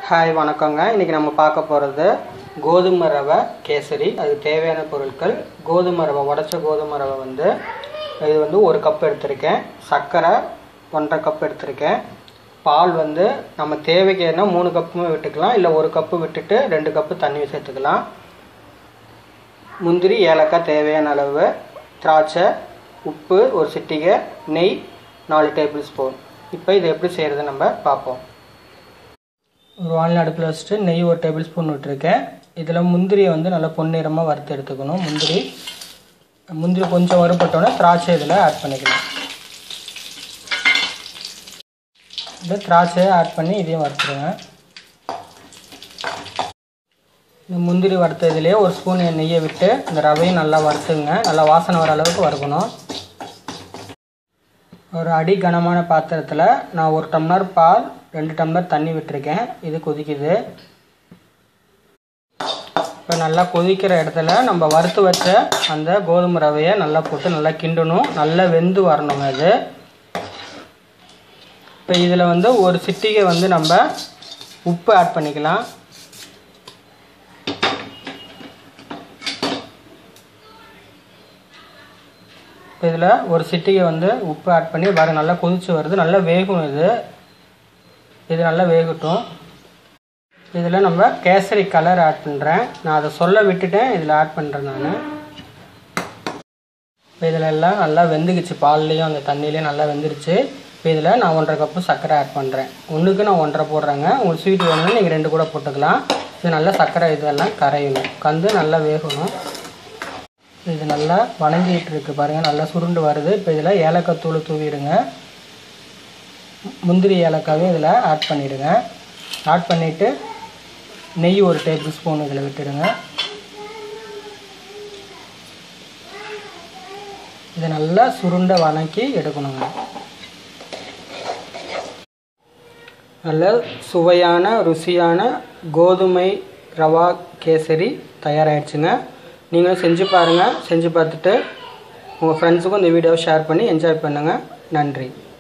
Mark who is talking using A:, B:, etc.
A: hi வணக்கங்க இன்றைக்கி நம்ம பார்க்க போகிறது கோதுமை ரவை கேசரி அதுக்கு தேவையான பொருட்கள் கோதுமை ரவை உடச்ச கோதுமை ரவை வந்து இது வந்து ஒரு கப் எடுத்திருக்கேன் சர்க்கரை ஒன்றரை கப் எடுத்திருக்கேன் பால் வந்து நம்ம தேவைக்கு என்ன மூணு கப்புமே விட்டுக்கலாம் இல்லை ஒரு கப்பு விட்டுட்டு ரெண்டு கப்பு தண்ணி சேர்த்துக்கலாம் முந்திரி ஏலக்காய் தேவையான அளவு திராட்சை உப்பு ஒரு சிட்டிகை நெய் நாலு டேபிள் ஸ்பூன் இப்போ இதை எப்படி செய்கிறது நம்ம பார்ப்போம் ஒரு வானிலை அடுப்பில் வச்சுட்டு நெய் ஒரு டேபிள் ஸ்பூன் விட்டுருக்கேன் இதில் முந்திரியை வந்து நல்லா பொன்னிறமாக வறுத்து எடுத்துக்கணும் முந்திரி முந்திரி கொஞ்சம் வறுபட்டோன்னே திராட்சை இதில் ஆட் பண்ணிக்கலாம் இந்த திராட்சையை ஆட் பண்ணி இதையும் வறுத்துருங்க இந்த முந்திரி வறுத்ததுலேயே ஒரு ஸ்பூன் நெய்யை விட்டு இந்த ரவையும் நல்லா வறுத்துங்க நல்லா வாசனை வர அளவுக்கு வறுக்கணும் ஒரு அடி கனமான பாத்திரத்தில் நான் ஒரு டம்ளர் பால் ரெண்டு டம்ளர் தண்ணி விட்டுருக்கேன் இது கொதிக்குது இப்போ நல்லா கொதிக்கிற இடத்துல நம்ம வறுத்து வச்ச அந்த கோதுமை ரவையை நல்லா போட்டு நல்லா கிண்டணும் நல்லா வெந்து வரணுங்க இது இப்போ இதில் வந்து ஒரு சிட்டிகை வந்து நம்ம உப்பு ஆட் பண்ணிக்கலாம் இப்போ இதில் ஒரு சிட்டிகை வந்து உப்பு ஆட் பண்ணி பாருங்க நல்லா கொதிச்சு வருது நல்லா வேகும் இது இது நல்லா வேகட்டும் இதில் நம்ம கேசரி கலர் ஆட் பண்ணுறேன் நான் அதை சொல்ல விட்டுட்டேன் இதில் ஆட் பண்ணுறேன் நான் இப்போ இதில் எல்லாம் நல்லா வெந்துக்குச்சு பால்லையும் அந்த தண்ணியிலையும் நல்லா வெந்துருச்சு இப்போ இதில் நான் ஒன்றரை கப்பு சர்க்கரை ஆட் பண்ணுறேன் ஒன்றுக்கு நான் ஒன்றரை போடுறேங்க உங்களுக்கு ஸ்வீட் வேணும்னா நீங்கள் ரெண்டு கூட போட்டுக்கலாம் இது நல்லா சர்க்கரை இதெல்லாம் கரையணும் கந்து நல்லா வேகணும் இது நல்லா வணங்கிட்டு இருக்கு பாருங்கள் நல்லா சுருண்டு வருது இப்போ இதில் ஏலக்காய் தூள் தூவிடுங்க முந்திரி ஏலக்காயும் இதில் ஆட் பண்ணிவிடுங்க ஆட் பண்ணிவிட்டு நெய் ஒரு டேபிள் ஸ்பூன் இதில் விட்டுடுங்க இதை நல்லா சுருண்ட வணக்கி எடுக்கணுங்க நல்ல சுவையான ருசியான கோதுமை ரவா கேசரி தயாராகிடுச்சுங்க நீங்களும் செஞ்சு பாருங்கள் செஞ்சு பார்த்துட்டு உங்கள் ஃப்ரெண்ட்ஸுக்கும் இந்த வீடியோவை ஷேர் பண்ணி என்ஜாய் பண்ணுங்கள் நன்றி